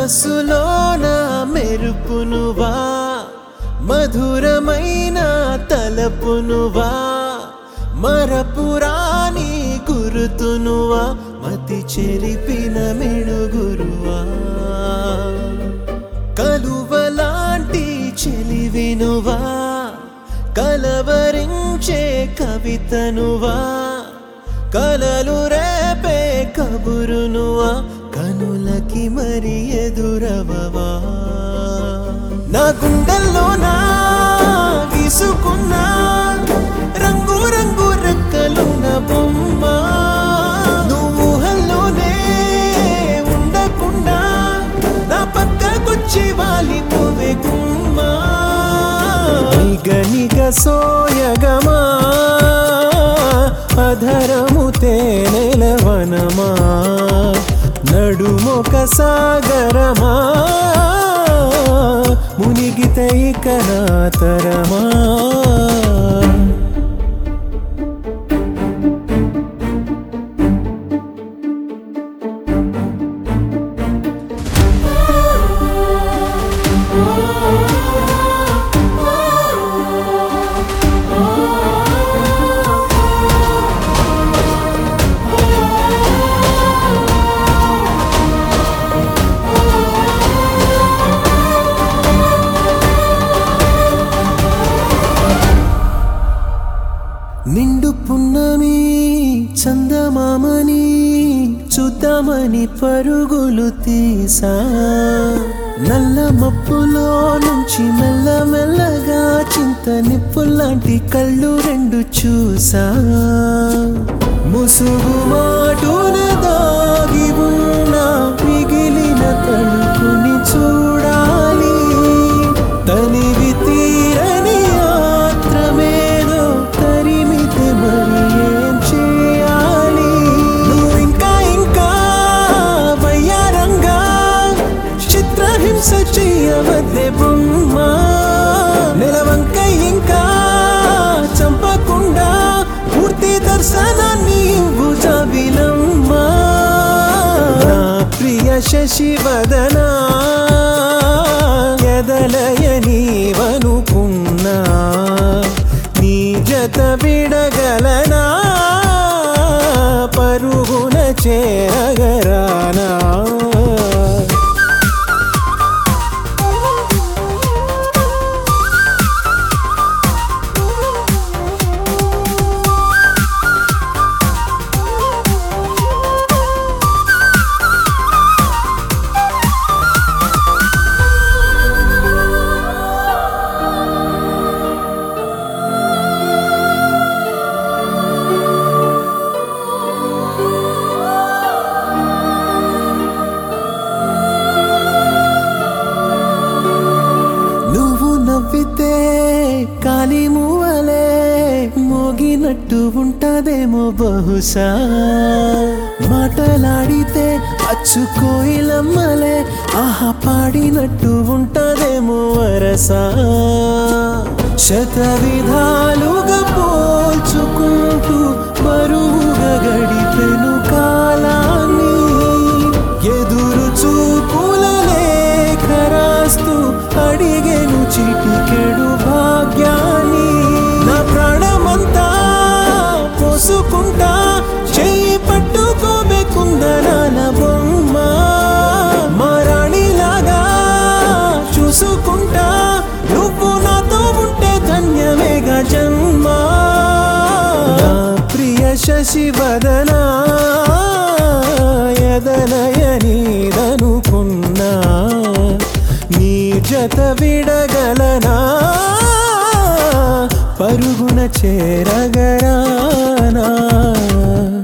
మనసులోన మెరుపునువా మధురమైన తలపునువా మరపురాని గురుతునువా మతి చెరిపిన మెడుగురువా కలువలాంటి చెలివినువా కలవరించే కవితనువా కలలు రేపే కబురునువా కనులకి మరి ఎదురవవా నా గుండెల్లో నా గీసుకున్నా రంగు రంగు రెక్కలున్న బొమ్మ నువ్వు హల్లోనే ఉండకుండా నా పక్కకొచ్చి వాలిపోవే గుమ్మా నిగ నిగ సోయగమా అధరము తేనెలవనమా నడుమొక సాగరమా మునిగితే ఇక నా తరమా నిండు పున్నమి చందమామని చూద్దామని పరుగులు తీసా నల్ల మప్పులో నుంచి మెల్ల మెల్లగా చింత నిప్పులాంటి కళ్ళు రెండు చూసా ముసుగు మాటున దాగి ఉన్న మిగిలిన తలుపుని చూడాలి తనివి తీరని యాత్రమేదో తరిమితే మరి ఏం చేయాలి నువ్వు ఇంకా ఇంకా వయ్యారంగా చిత్రహింస చెయ్యవద్దే బొమ్మ నిలవంక ఇంకా చంపకుండా పూర్తి దర్శనాన్ని భుజవిలమ్మా నా ప్రియ శశివదనా ఎదలయ నీవనుకున్నా నీ జత విడగలనా పరుగున చేరగరానా నువ్వు నవ్వితే కాలి మూవలే మోగినట్టు ఉంటదేమో బహుశా మాటలాడితే అచ్చు కోయిలమ్మలే ఆహా పాడినట్టు ఉంటదేమో వరసా శత విధాలుగా పోల్చుకుంటూ బరువుగా గడిపెను కాలాన్ని ఎదురు చూపుల లేఖ రాస్తూ అడిగేను చిటికెడు భాగ్యాన్ని నా ప్రాణమంతా పోసుకుంటా చెయ్యి పట్టుకోబేకుందనాల బొమ్మ మరాణిలాగా చూసుకుంటా నువ్వు నాతో ఉంటే ధన్యమేగా జన్మ నా ప్రియ శశివదనా ఎదలయ నీదనుకున్నా నీ జత విడగలనా పరుగున చేరగరానా